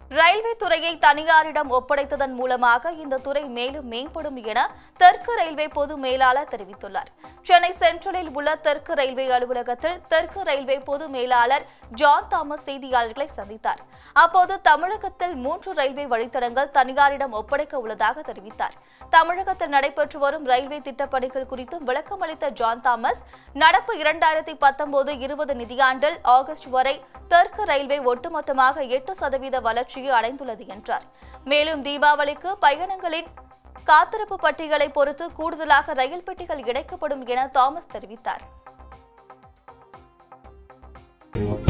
railway துறையை தனியாரிடம் ஒப்படைத்ததன் மூலமாக இந்த துறை மேலும் மேம்படும் என தெற்கு ரயில்வே பொது மேலாளர் தெரிவித்துள்ளார் சென்னை சென்ட்ரலில் உள்ள தெற்கு ரயில்வே அலுவலகத்தில் தெற்கு ரயில்வே பொது மேலாளர் ஜான் தாமஸ் செய்தியாளர்களை சந்தித்தார் அப்போது தமிழகத்தில் மூன்று ரயில்வே வழித்தடங்கள் தனியாரிடம் ஒப்படைக்க உள்ளதாக தெரிவித்தார் தமிழகத்தில் நடைபெற்று வரும் ரயில்வே திட்டப்பணிகள் குறித்தும் விளக்கமளித்த ஜான் தாமஸ் நடப்பு இரண்டாயிரத்தி பத்தொன்பது இருபது நிதியாண்டில் ஆகஸ்ட் வரை தெற்கு ரயில்வே ஒட்டுமொத்தமாக எட்டு சதவீத வளர்ச்சியை அடைந்துள்ளது என்றார் மேலும் தீபாவளிக்கு பயணங்களின் காத்திருப்பு பட்டியலை பொறுத்து கூடுதலாக ரயில் பெட்டிகள் இணைக்கப்படும் என தாமஸ் தெரிவித்தார்